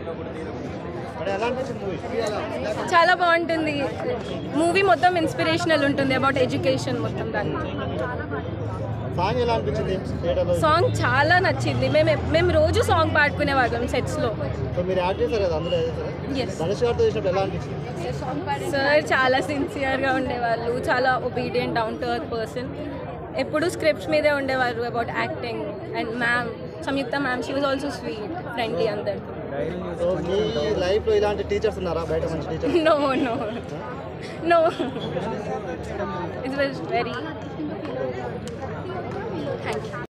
మరి ఎలా అనిపించింది మూవీ చాలా బాగుంటుంది మూవీ మొత్తం ఇన్స్పిరేషనల్ ఉంటుంది అబౌట్ ఎడ్యుకేషన్ మొత్తం దాన్ని సాంగ్ ఎలా అనిపించింది థియేటర్లో సాంగ్ చాలా నచ్చింది మేము మేము రోజు సాంగ్ పాడుకునే వాళ్ళం సెట్స్లో సో మీరు యాక్ట్ చేశారు కదా అందరూ చేశారు ఎస్ ధనుష్ గారితో చేసినప్పుడు ఎలా అనిపించింది సార్ చాలా సిన్సియర్గా ఉండేవాళ్ళు చాలా obedient down to earth person ఎప్పుడు స్క్రిప్ట్స్ మీదే ఉండేవారు about acting and ma'am Samyuktha ma'am she was also sweet friendly అందరితో సో మీ లైఫ్లో ఇలాంటి టీచర్స్ ఉన్నారా బయట మంచి teachers No, no. No. It was very. Thank you.